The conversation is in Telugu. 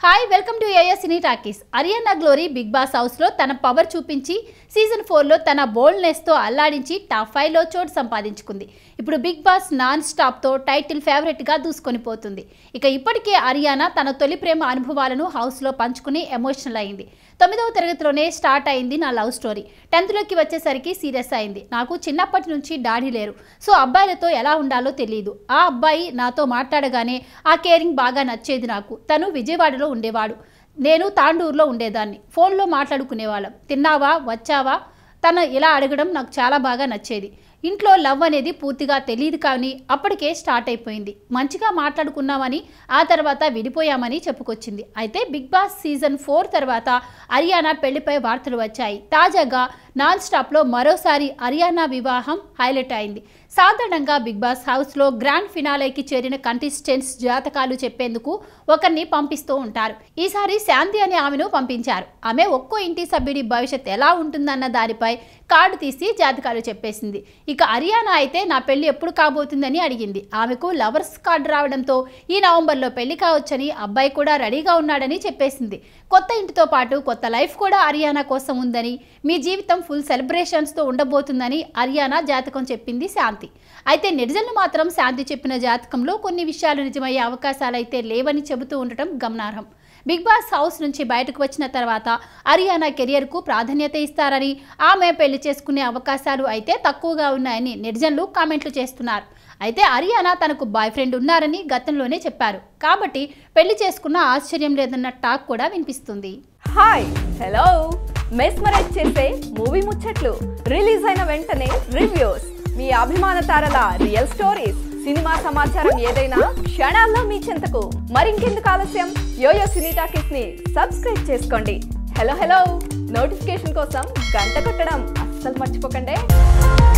hi welcome to A S cine talkies Ariyana Glory Bigg Boss హౌస్లో తన పవర్ చూపించి సీజన్ ఫోర్లో తన బోల్డ్నెస్తో అల్లాడించి టాప్ ఫైవ్లో చోటు సంపాదించుకుంది ఇప్పుడు బిగ్ బాస్ నాన్ స్టాప్తో టైటిల్ ఫేవరెట్గా దూసుకొని పోతుంది ఇక ఇప్పటికే అరియానా తన తొలి ప్రేమ అనుభవాలను హౌస్లో పంచుకుని ఎమోషనల్ అయింది తొమ్మిదవ తరగతిలోనే స్టార్ట్ అయింది నా లవ్ స్టోరీ టెన్త్లోకి వచ్చేసరికి సీరియస్ అయింది నాకు చిన్నప్పటి నుంచి డాడీ లేరు సో అబ్బాయిలతో ఎలా ఉండాలో తెలియదు ఆ అబ్బాయి నాతో మాట్లాడగానే ఆ కేరింగ్ బాగా నచ్చేది నాకు తను విజయవాడలో ఉండేవాడు నేను తాండూరులో ఉండేదాన్ని ఫోన్లో మాట్లాడుకునేవాళ్ళం తిన్నావా వచ్చావా తను ఇలా అడగడం నాకు చాలా బాగా నచ్చేది ఇంట్లో లవ్ అనేది పూర్తిగా తెలియదు కానీ అప్పటికే స్టార్ట్ అయిపోయింది మంచిగా మాట్లాడుకున్నామని ఆ తర్వాత విడిపోయామని చెప్పుకొచ్చింది అయితే బిగ్ బాస్ సీజన్ ఫోర్ తర్వాత అరియానా పెళ్లిపై వార్తలు వచ్చాయి తాజాగా నాన్ స్టాప్లో మరోసారి అరియానా వివాహం హైలైట్ అయింది సాధారణంగా బిగ్ బాస్ హౌస్లో గ్రాండ్ ఫినాలేకి చేరిన కంటెస్టెంట్స్ జాతకాలు చెప్పేందుకు ఒకరిని పంపిస్తూ ఉంటారు ఈసారి శాంతి అనే ఆమెను పంపించారు ఆమె ఒక్కో ఇంటి సభ్యుడి భవిష్యత్ ఎలా ఉంటుందన్న దానిపై కార్డు తీసి జాతకాలు చెప్పేసింది ఇక అరియానా అయితే నా పెళ్లి ఎప్పుడు కాబోతుందని అడిగింది ఆమెకు లవర్స్ కార్డు రావడంతో ఈ నవంబర్లో పెళ్లి కావచ్చని అబ్బాయి కూడా రెడీగా ఉన్నాడని చెప్పేసింది కొత్త ఇంటితో పాటు కొత్త లైఫ్ కూడా అరియానా కోసం ఉందని మీ జీవితం ఫుల్ సెలబ్రేషన్స్తో ఉండబోతుందని అరియానా జాతకం చెప్పింది శాంతి అయితే నెటిజన్లు మాత్రం శాంతి చెప్పిన జాతకంలో కొన్ని విషయాలు నిజమయ్యే అవకాశాలు అయితే లేవని చెబుతూ ఉండటం గమనార్హం బిగ్ బాస్ హౌస్ నుంచి బయటకు వచ్చిన తర్వాత అరియానా కెరియర్కు ప్రాధాన్యత ఇస్తారని ఆమె పెళ్లి చేసుకునే అవకాశాలు అయితే తక్కువగా ఉన్నాయని నెటిజన్లు కామెంట్లు చేస్తున్నారు అయితే అరియానా తనకు బాయ్ ఫ్రెండ్ ఉన్నారని గతంలోనే చెప్పారు కాబట్టి పెళ్లి చేసుకున్న ఆశ్చర్యం లేదన్న టాక్ కూడా వినిపిస్తుంది హాయ్ హలో మెస్మరైజ్ చేసే మూవీ ముచ్చట్లు రిలీజ్ అయిన వెంటనే రివ్యూస్ మీ అభిమాన తారల రియల్ స్టోరీస్ సినిమా సమాచారం ఏదైనా క్షణాల్లో మీ చెంతకు మరింకెందుకు ఆలస్యం యోయో సినీ టాకీస్ ని సబ్స్క్రైబ్ చేసుకోండి హలో హలో నోటిఫికేషన్ కోసం గంట కొట్టడం అస్సలు మర్చిపోకండి